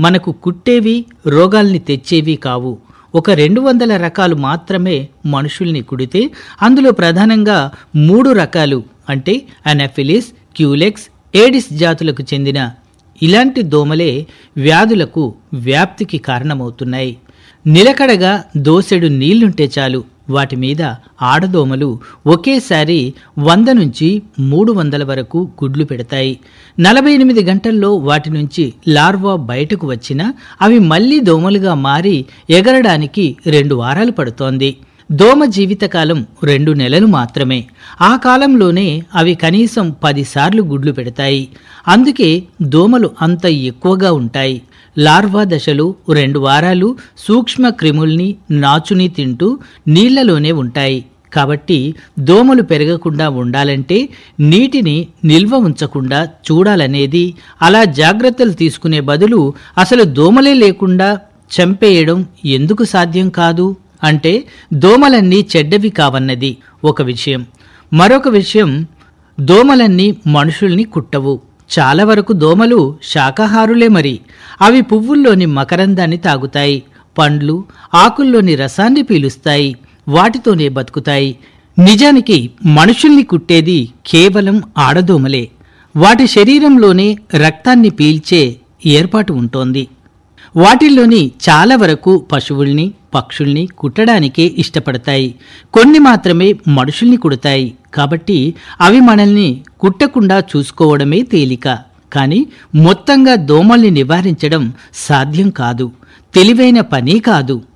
మనకు కుట్టేవి రోగాల్ని తెచ్చేవి కావు ఒక రెండు వందల రకాలు మాత్రమే మనుషుల్ని కుడితే అందులో ప్రధానంగా మూడు రకాలు అంటే అనఫిలిస్ క్యూలెక్స్ ఏడిస్ జాతులకు చెందిన ఇలాంటి దోమలే వ్యాధులకు వ్యాప్తికి కారణమవుతున్నాయి నిలకడగా దోసెడు నీళ్లుంటే చాలు వాటి మీద ఆడదోమలు ఒకేసారి వంద నుంచి మూడు వందల వరకు గుడ్లు పెడతాయి నలభై ఎనిమిది గంటల్లో వాటి నుంచి లార్వా బయటకు వచ్చినా అవి మళ్ళీ దోమలుగా మారి ఎగరడానికి రెండు వారాలు పడుతోంది దోమ జీవితకాలం రెండు నెలలు మాత్రమే ఆ కాలంలోనే అవి కనీసం పదిసార్లు గుడ్లు పెడతాయి అందుకే దోమలు అంత ఎక్కువగా ఉంటాయి లార్వా దశలు రెండు వారాలు సూక్ష్మ క్రిముల్ని నాచుని తింటూ నీళ్లలోనే ఉంటాయి కాబట్టి దోమలు పెరగకుండా ఉండాలంటే నీటిని నిల్వ ఉంచకుండా చూడాలనేది అలా జాగ్రత్తలు తీసుకునే బదులు అసలు దోమలే లేకుండా చంపేయడం ఎందుకు సాధ్యం కాదు అంటే దోమలన్నీ చెడ్డవి కావన్నది ఒక విషయం మరొక విషయం దోమలన్నీ మనుషుల్ని కుట్టవు చాలా వరకు దోమలు శాకాహారులే మరి అవి పువ్వుల్లోని మకరందాన్ని తాగుతాయి పండ్లు ఆకుల్లోని రసాన్ని పీలుస్తాయి వాటితోనే బతుకుతాయి నిజానికి మనుషుల్ని కుట్టేది కేవలం ఆడదోమలే వాటి శరీరంలోనే రక్తాన్ని పీల్చే ఏర్పాటు ఉంటోంది వాటిల్లోని చాలా వరకు పశువుల్ని పక్షుల్ని కుట్టడానికే ఇష్టపడతాయి కొన్ని మాత్రమే మనుషుల్ని కుడతాయి కాబట్టి అవి మనల్ని కుట్టకుండా చూసుకోవడమే తేలిక కానీ మొత్తంగా దోమల్ని నివారించడం సాధ్యం కాదు తెలివైన పని కాదు